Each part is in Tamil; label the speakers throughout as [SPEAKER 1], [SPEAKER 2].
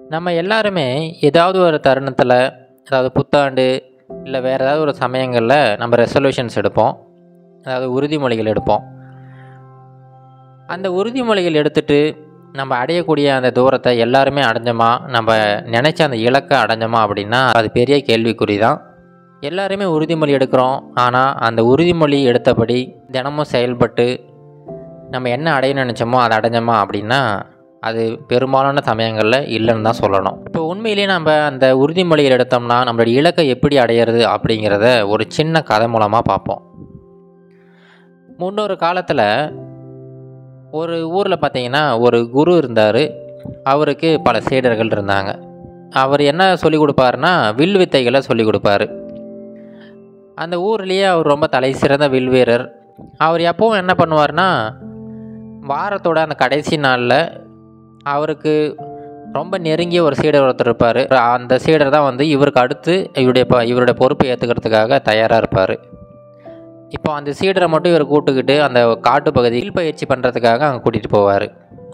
[SPEAKER 1] நம்ம எல்லாருமே ஏதாவது ஒரு தருணத்தில் அதாவது புத்தாண்டு இல்லை வேறு ஏதாவது ஒரு சமயங்களில் நம்ம ரெசல்யூஷன்ஸ் எடுப்போம் அதாவது உறுதிமொழிகள் எடுப்போம் அந்த உறுதிமொழிகள் எடுத்துட்டு நம்ம அடையக்கூடிய அந்த தூரத்தை எல்லாருமே அடைஞ்சோமா நம்ம நினச்ச அந்த இலக்கை அடைஞ்சோமா அப்படின்னா அது பெரிய கேள்விக்குறி தான் எல்லாருமே உறுதிமொழி எடுக்கிறோம் ஆனால் அந்த உறுதிமொழி எடுத்தபடி தினமும் செயல்பட்டு நம்ம என்ன அடைய நினச்சோமோ அதை அடைஞ்சோமா அப்படின்னா அது பெரும்பாலான சமயங்களில் இல்லைன்னு தான் சொல்லணும் இப்போ உண்மையிலேயே நம்ம அந்த உறுதிமொழிகள் எடுத்தோம்னா நம்மளுடைய இலக்கை எப்படி அடையிறது அப்படிங்கிறத ஒரு சின்ன கதை மூலமாக பார்ப்போம் முன்னொரு காலத்தில் ஒரு ஊரில் பார்த்தீங்கன்னா ஒரு குரு இருந்தார் அவருக்கு பல சீடர்கள் இருந்தாங்க அவர் என்ன சொல்லி கொடுப்பாருன்னா வில் வித்தைகளை சொல்லி கொடுப்பாரு அந்த ஊர்லேயே அவர் ரொம்ப தலை சிறந்த வில் வீரர் அவர் எப்பவும் என்ன பண்ணுவார்னா வாரத்தோட அந்த கடைசி நாளில் அவருக்கு ரொம்ப நெருங்கிய ஒரு சீடர் ஒருத்தர் இருப்பார் அந்த சீடர் தான் வந்து இவருக்கு அடுத்து இவருடைய ப இவருடைய பொறுப்பை ஏற்றுக்கிறதுக்காக தயாராக இருப்பார் இப்போ அந்த சீடரை மட்டும் இவர் கூட்டுக்கிட்டு அந்த காட்டு பகுதியில் பயிற்சி பண்ணுறதுக்காக அங்கே கூட்டிகிட்டு போவார்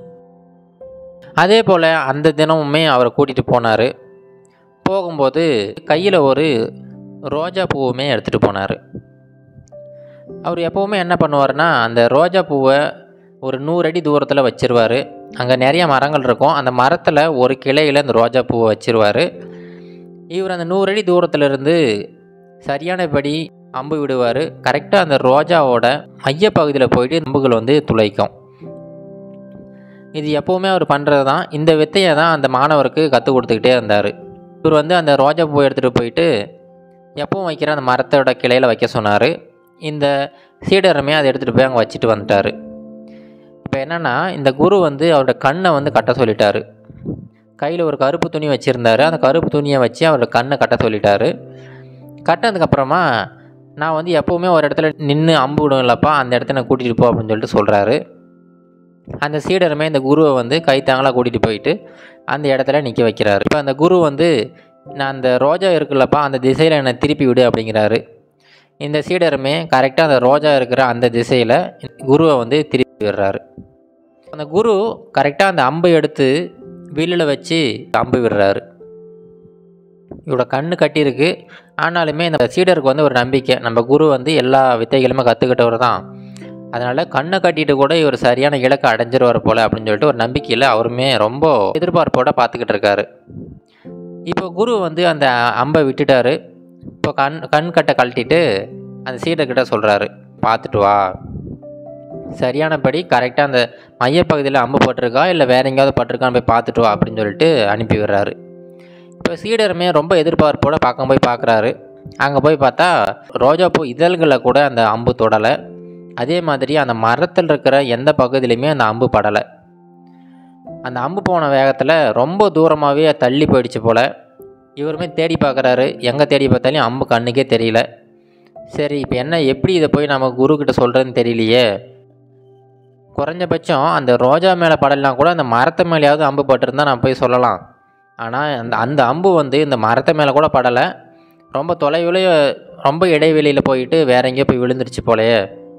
[SPEAKER 1] அதே போல் அந்த தினமுமே அவரை கூட்டிகிட்டு போனார் போகும்போது கையில் ஒரு ரோஜா பூவுமே எடுத்துகிட்டு போனார் அவர் எப்போவுமே என்ன பண்ணுவார்னா அந்த ரோஜா பூவை ஒரு நூறு அடி தூரத்தில் வச்சிருவார் அங்கே நிறைய மரங்கள் இருக்கும் அந்த மரத்தில் ஒரு கிளையில் அந்த ரோஜா பூவை வச்சிருவார் இவர் அந்த நூறு அடி தூரத்துலேருந்து சரியானபடி அம்பு விடுவார் கரெக்டாக அந்த ரோஜாவோட மையப்பகுதியில் போயிட்டு அம்புகள் வந்து துளைக்கும் இது எப்போவுமே அவர் பண்ணுறது தான் இந்த வித்தையை தான் அந்த மாணவருக்கு கற்றுக் கொடுத்துக்கிட்டே இருந்தார் இவர் வந்து அந்த ரோஜா பூவை எடுத்துகிட்டு போயிட்டு எப்பவும் வைக்கிற அந்த மரத்தோட கிளையில் வைக்க சொன்னார் இந்த சீடருமே அதை எடுத்துகிட்டு போய் அங்கே வச்சுட்டு வந்துட்டார் இப்போ என்னென்னா இந்த குரு வந்து அவரோட கண்ணை வந்து கட்ட சொல்லிட்டாரு கையில் ஒரு கருப்பு துணி வச்சுருந்தாரு அந்த கருப்பு துணியை வச்சு அவரோட கண்ணை கட்ட சொல்லிட்டாரு கட்டினதுக்கப்புறமா நான் வந்து எப்போவுமே ஒரு இடத்துல நின்று அம்பு விடும் இல்லப்பா அந்த இடத்த நான் கூட்டிகிட்டு போ அப்படின்னு சொல்லிட்டு சொல்கிறாரு அந்த சீடருமே இந்த குருவை வந்து கைத்தாங்களாக கூட்டிகிட்டு போயிட்டு அந்த இடத்துல நிற்க வைக்கிறாரு இப்போ அந்த குரு வந்து நான் அந்த ரோஜா இருக்குல்லப்பா அந்த திசையில் என்னை திருப்பி விடு அப்படிங்கிறாரு இந்த சீடருமே கரெக்டாக அந்த ரோஜா இருக்கிற அந்த திசையில் குருவை வந்து திருப்பி விடுறாரு அந்த குரு கரெக்டாக அந்த அம்பை எடுத்து வில்லில் வச்சு அம்பு விடுறாரு இவரோட கண்ணு கட்டியிருக்கு ஆனாலுமே இந்த சீடருக்கு வந்து ஒரு நம்பிக்கை நம்ம குரு வந்து எல்லா வித்தைகளுமே கற்றுக்கிட்டவர் தான் அதனால் கண்ணை கட்டிட்டு கூட இவர் சரியான இலக்கை அடைஞ்சிருவார் போல் அப்படின்னு சொல்லிட்டு ஒரு நம்பிக்கையில் அவருமே ரொம்ப எதிர்பார்ப்போட பார்த்துக்கிட்டு இருக்காரு இப்போ குரு வந்து அந்த அம்பை விட்டுட்டாரு இப்போ கண் கண் கட்டை கழட்டிட்டு அந்த சீடர்கிட்ட சொல்கிறாரு பார்த்துட்டு வா சரியானபடி கரெக்டாக அந்த மையப்பகுதியில் அம்பு பட்டிருக்கா இல்லை வேற எங்கேயாவது பட்டிருக்கான்னு போய் பார்த்துட்டு வா அப்படின்னு சொல்லிட்டு அனுப்பி விடுறாரு இப்போ சீடருமே ரொம்ப எதிர்பார்ப்போட பார்க்க போய் பார்க்குறாரு அங்கே போய் பார்த்தா ரோஜாப்பூ இதழ்களில் கூட அந்த அம்பு தொடலை அதே மாதிரி அந்த மரத்தில் இருக்கிற எந்த பகுதியிலையுமே அந்த அம்பு படலை அந்த அம்பு போன வேகத்தில் ரொம்ப தூரமாகவே தள்ளி போயிடுச்சு போல் இவருமே தேடி பார்க்குறாரு எங்கே தேடி பார்த்தாலும் அம்பு கண்ணுக்கே தெரியல சரி இப்போ என்ன எப்படி இதை போய் நம்ம குருக்கிட்ட சொல்கிறதுன்னு தெரியலையே குறைஞ்சபட்சம் அந்த ரோஜா மேலே படலாம் கூட அந்த மரத்து மேலேயாவது அம்பு பட்டிருந்தா நான் போய் சொல்லலாம் ஆனால் அந்த அந்த அம்பு வந்து இந்த மரத்து மேலே கூட படலை ரொம்ப தொலைவில் ரொம்ப இடைவெளியில் போயிட்டு வேற எங்கேயோ போய் விழுந்துருச்சு போலயே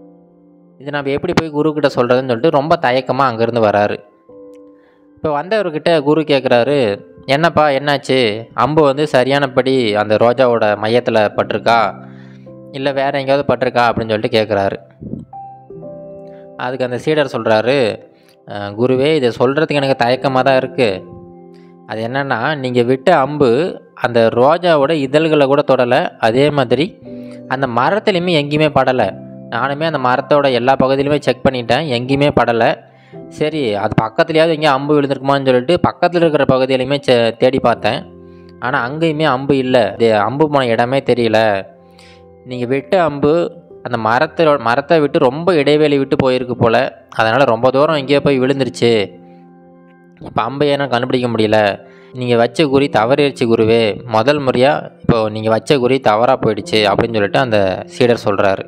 [SPEAKER 1] இது நம்ம எப்படி போய் குருக்கிட்ட சொல்கிறதுன்னு சொல்லிட்டு ரொம்ப தயக்கமாக அங்கேருந்து வராரு இப்போ வந்தவர்கிட்ட குரு கேட்குறாரு என்னப்பா என்னாச்சு அம்பு வந்து சரியானபடி அந்த ரோஜாவோட மையத்தில் பட்டிருக்கா இல்லை வேறு எங்கேயாவது பட்டிருக்கா அப்படின்னு சொல்லிட்டு கேட்குறாரு அதுக்கு அந்த சீடர் சொல்கிறாரு குருவே இதை சொல்கிறதுக்கு எனக்கு தயக்கமாக தான் இருக்குது அது என்னென்னா நீங்கள் விட்ட அம்பு அந்த ரோஜாவோட இதழ்களை கூட தொடலை அதே மாதிரி அந்த மரத்துலேயுமே எங்கேயுமே படலை நானுமே அந்த மரத்தோட எல்லா பகுதியிலுமே செக் பண்ணிட்டேன் எங்கேயுமே படலை சரி அது பக்கத்துலேயாவது எங்கேயும் அம்பு விழுந்திருக்குமான்னு சொல்லிட்டு பக்கத்தில் இருக்கிற பகுதியிலையுமே செ தேடி பார்த்தேன் ஆனால் அங்கேயுமே அம்பு இல்லை இது அம்பு போன இடமே தெரியல நீங்கள் விட்ட அம்பு அந்த மரத்தை மரத்தை விட்டு ரொம்ப இடைவெளி விட்டு போயிருக்கு போல் அதனால் ரொம்ப தூரம் எங்கேயோ போய் விழுந்துருச்சு இப்போ அம்பை ஏன்னா கண்டுபிடிக்க முடியல நீங்கள் வச்ச குறி தவறிடுச்சு குருவே முதல் முறையாக இப்போ நீங்கள் வச்ச குறி தவறாக போயிடுச்சு அப்படின்னு சொல்லிட்டு அந்த சீடர் சொல்கிறாரு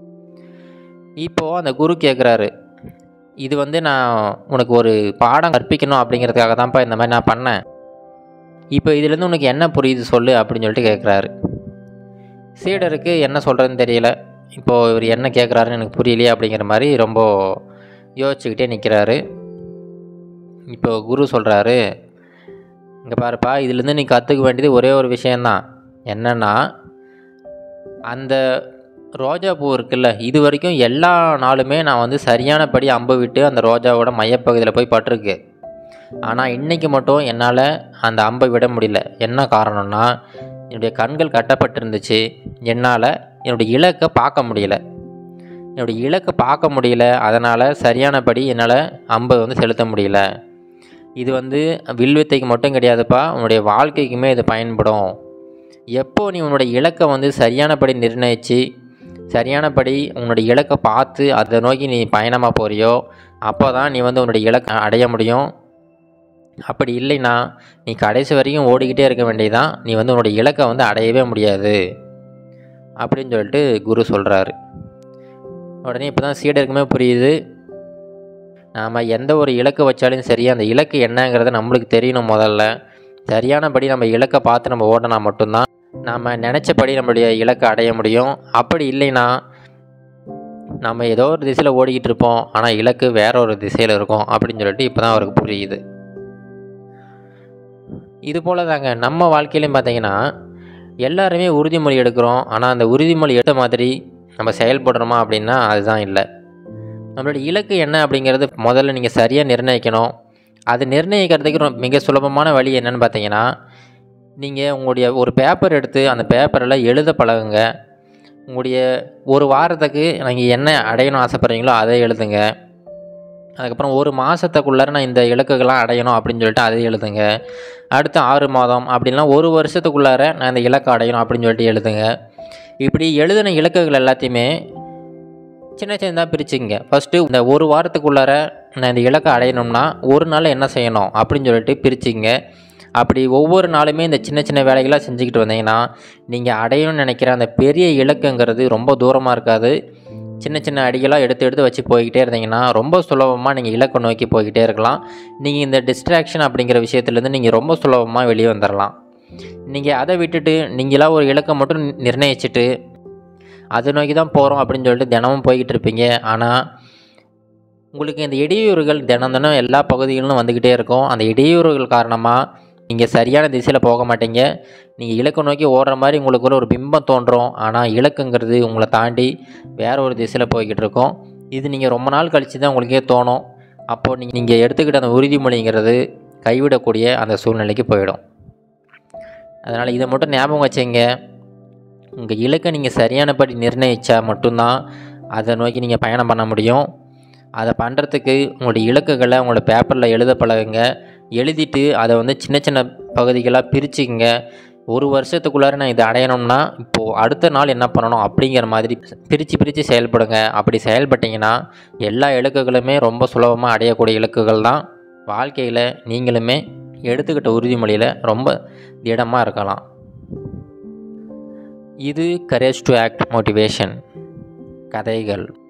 [SPEAKER 1] இப்போது அந்த குரு கேட்குறாரு இது வந்து நான் உனக்கு ஒரு பாடம் கற்பிக்கணும் அப்படிங்கிறதுக்காக தான்ப்பா இந்த மாதிரி நான் பண்ணேன் இப்போ இதுலேருந்து உனக்கு என்ன புரியுது சொல்லு அப்படின்னு சொல்லிட்டு கேட்குறாரு சீடருக்கு என்ன சொல்கிறதுன்னு தெரியல இப்போது இவர் என்ன கேட்குறாருன்னு எனக்கு புரியலையே அப்படிங்கிற மாதிரி ரொம்ப யோசிச்சுக்கிட்டே நிற்கிறாரு இப்போ குரு சொல்கிறாரு இங்கே பாருப்பா இதுலேருந்து நீ கற்றுக்க வேண்டியது ஒரே ஒரு விஷயந்தான் என்னென்னா அந்த ரோஜா பூ இருக்குல்ல இது வரைக்கும் எல்லா நாளுமே நான் வந்து சரியானபடி அம்பு விட்டு அந்த ரோஜாவோட மையப்பகுதியில் போய் பட்டிருக்கு ஆனால் இன்றைக்கி மட்டும் என்னால் அந்த அம்பை விட முடியல என்ன காரணம்னா என்னுடைய கண்கள் கட்டப்பட்டிருந்துச்சு என்னால் என்னுடைய இலக்கை பார்க்க முடியல என்னுடைய இலக்கை பார்க்க முடியல அதனால் சரியானபடி என்னால் அம்பை வந்து செலுத்த முடியல இது வந்து வில்வித்தைக்கு மட்டும் கிடையாதுப்பா உன்னுடைய வாழ்க்கைக்குமே இது பயன்படும் எப்போ நீ உன்னுடைய இலக்கை வந்து சரியானபடி நிர்ணயித்து சரியானபடி உன்னுடைய இலக்கை பார்த்து அதை நோக்கி நீ பயணமாக போறியோ அப்போ தான் நீ வந்து உன்னுடைய இலக்கை அடைய முடியும் அப்படி இல்லைன்னா நீ கடைசி வரைக்கும் ஓடிக்கிட்டே இருக்க வேண்டியதான் நீ வந்து உன்னுடைய இலக்கை வந்து அடையவே முடியாது அப்படின்னு சொல்லிட்டு குரு சொல்கிறாரு உடனே இப்போ தான் சீடருக்குமே புரியுது நாம் எந்த ஒரு இலக்கு வச்சாலும் சரி அந்த இலக்கு என்னங்கிறத நம்மளுக்கு தெரியணும் முதல்ல சரியானபடி நம்ம இலக்கை பார்த்து நம்ம ஓடினா மட்டும்தான் நாம் நினச்சபடி நம்மளுடைய இலக்கை அடைய முடியும் அப்படி இல்லைன்னா நம்ம ஏதோ ஒரு திசையில் ஓடிக்கிட்டு இருப்போம் ஆனால் இலக்கு வேற ஒரு திசையில் இருக்கும் அப்படின்னு சொல்லிட்டு இப்போ தான் அவருக்கு புரியுது இது போல் தாங்க நம்ம வாழ்க்கையிலையும் பார்த்தீங்கன்னா எல்லாருமே உறுதிமொழி எடுக்கிறோம் ஆனால் அந்த உறுதிமொழி எடுத்த மாதிரி நம்ம செயல்படுறோமா அப்படின்னா அதுதான் இல்லை நம்மளுடைய இலக்கு என்ன அப்படிங்கிறது முதல்ல நீங்கள் சரியாக நிர்ணயிக்கணும் அது நிர்ணயிக்கிறதுக்கு ரொம்ப மிக சுலபமான வழி என்னன்னு பார்த்தீங்கன்னா நீங்கள் உங்களுடைய ஒரு பேப்பர் எடுத்து அந்த பேப்பரில் எழுத பழகுங்க உங்களுடைய ஒரு வாரத்துக்கு நீங்கள் என்ன அடையணும் ஆசைப்பட்றீங்களோ அதை எழுதுங்க அதுக்கப்புறம் ஒரு மாதத்துக்குள்ளார நான் இந்த இலக்குகள்லாம் அடையணும் அப்படின்னு சொல்லிட்டு அதை எழுதுங்க அடுத்து ஆறு மாதம் அப்படின்லாம் ஒரு வருஷத்துக்குள்ளார நான் இந்த இலக்கை அடையணும் அப்படின்னு சொல்லிட்டு எழுதுங்க இப்படி எழுதின இலக்குகள் எல்லாத்தையுமே சின்ன சின்னதாக பிரிச்சுங்க ஃபஸ்ட்டு இந்த ஒரு வாரத்துக்குள்ளார நான் இந்த இலக்கை அடையணும்னா ஒரு நாள் என்ன செய்யணும் அப்படின்னு சொல்லிட்டு பிரிச்சுங்க அப்படி ஒவ்வொரு நாளுமே இந்த சின்ன சின்ன வேலைகளாக செஞ்சுக்கிட்டு வந்தீங்கன்னா நீங்கள் அடையணும்னு நினைக்கிற அந்த பெரிய இலக்குங்கிறது ரொம்ப தூரமாக இருக்காது சின்ன சின்ன அடிகளாக எடுத்து எடுத்து வச்சு போய்கிட்டே இருந்தீங்கன்னா ரொம்ப சுலபமாக நீங்கள் இலக்கை நோக்கி போய்கிட்டே இருக்கலாம் நீங்கள் இந்த டிஸ்ட்ராக்ஷன் அப்படிங்கிற விஷயத்துலேருந்து நீங்கள் ரொம்ப சுலபமாக வெளியே வந்துடலாம் நீங்கள் அதை விட்டுட்டு நீங்களாக ஒரு இலக்கை மட்டும் நிர்ணயிச்சுட்டு அதை நோக்கி தான் போகிறோம் அப்படின்னு சொல்லிட்டு தினமும் போய்கிட்டு இருப்பீங்க ஆனால் உங்களுக்கு இந்த இடையூறுகள் தினம் தினம் எல்லா பகுதிகளிலும் வந்துக்கிட்டே இருக்கும் அந்த இடையூறுகள் காரணமாக நீங்கள் சரியான திசையில் போக மாட்டீங்க நீங்கள் இலக்கை நோக்கி ஓடுற மாதிரி உங்களுக்குள்ள ஒரு பிம்பம் தோன்றும் ஆனால் இலக்குங்கிறது உங்களை தாண்டி வேற ஒரு திசையில் போய்கிட்டு இருக்கும் இது நீங்கள் ரொம்ப நாள் கழித்து தான் உங்களுக்கே தோணும் அப்போது நீங்கள் நீங்கள் எடுத்துக்கிட்ட அந்த உறுதிமொழிங்கிறது கைவிடக்கூடிய அந்த சூழ்நிலைக்கு போயிடும் அதனால் இதை மட்டும் ஞாபகம் வச்சுங்க உங்கள் இலக்கை நீங்கள் சரியானபடி நிர்ணயித்தா மட்டும்தான் அதை நோக்கி நீங்கள் பயணம் பண்ண முடியும் அதை பண்ணுறதுக்கு உங்களுடைய இலக்குகளை உங்களோட பேப்பரில் எழுத பழகுங்க எழுதிட்டு அதை வந்து சின்ன சின்ன பகுதிகளாக பிரிச்சுக்கங்க ஒரு வருஷத்துக்குள்ளார நான் இதை அடையணும்னா இப்போது அடுத்த நாள் என்ன பண்ணணும் அப்படிங்கிற மாதிரி பிரித்து பிரித்து செயல்படுங்க அப்படி செயல்பட்டிங்கன்னா எல்லா இலக்குகளுமே ரொம்ப சுலபமாக அடையக்கூடிய இலக்குகள் தான் வாழ்க்கையில் நீங்களுமே எடுத்துக்கிட்ட உறுதிமொழியில் ரொம்ப திடமாக இருக்கலாம் இது கரேஜ் டு ஆக்ட் மோட்டிவேஷன் கதைகள்